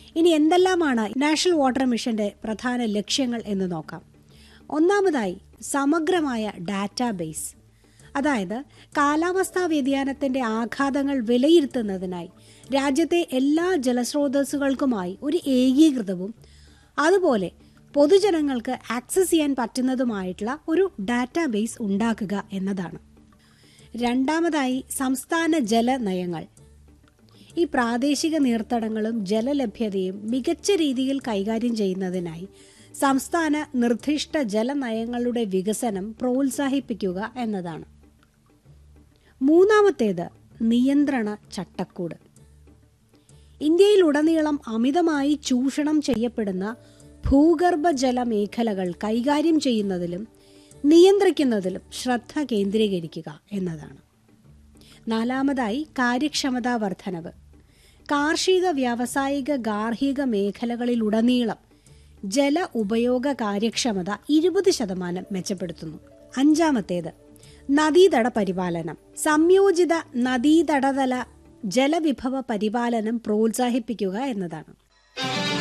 ഇനി എന്തെല്ലാമാണ് national water മിഷന്റെ പ്രധാന ലക്ഷ്യങ്ങൾ എന്ന് നോക്കാം ഒന്നാമതായി സമഗ്രമായ ഡാറ്റാബേസ് അതായത് കാലാവസ്ഥാ വ്യതിയാനത്തിന്റെ ആഘാതങ്ങൾ വിലയിരുത്തുന്നതിനായി രാജ്യത്തെ എല്ലാ ജലസ്രോതസ്സുകൾക്കുമായി ഒരു ഏകീകൃതവും അതുപോലെ പൊതുജനങ്ങൾക്ക് ആക്സസ് ചെയ്യാൻ പറ്റുന്നതുമായിട്ടുള്ള ഒരു ഡാറ്റാബേസ് ഉണ്ടാക്കുക എന്നതാണ് രണ്ടാമതായി സംസ്ഥാന ജല നയങ്ങൾ ഈ പ്രാദേശിക നീർത്തടങ്ങളും ജലലഭ്യതയും മികച്ച രീതിയിൽ കൈകാര്യം ചെയ്യുന്നതിനായി സംസ്ഥാന നിർദ്ദിഷ്ട ജലനയങ്ങളുടെ വികസനം പ്രോത്സാഹിപ്പിക്കുക എന്നതാണ് മൂന്നാമത്തേത് നിയന്ത്രണ ചട്ടക്കൂട് ഇന്ത്യയിലുടനീളം അമിതമായി ചൂഷണം ചെയ്യപ്പെടുന്ന ഭൂഗർഭജല മേഖലകൾ കൈകാര്യം ചെയ്യുന്നതിലും നിയന്ത്രിക്കുന്നതിലും ശ്രദ്ധ കേന്ദ്രീകരിക്കുക എന്നതാണ് നാലാമതായി കാര്യക്ഷമതാ വർധനവ് കാർഷിക വ്യാവസായിക ഗാർഹിക മേഖലകളിലുടനീളം ജല ഉപയോഗ കാര്യക്ഷമത ഇരുപത് ശതമാനം മെച്ചപ്പെടുത്തുന്നു അഞ്ചാമത്തേത് നദീതട പരിപാലനം സംയോജിത നദീതടതല ജലവിഭവ പരിപാലനം പ്രോത്സാഹിപ്പിക്കുക എന്നതാണ്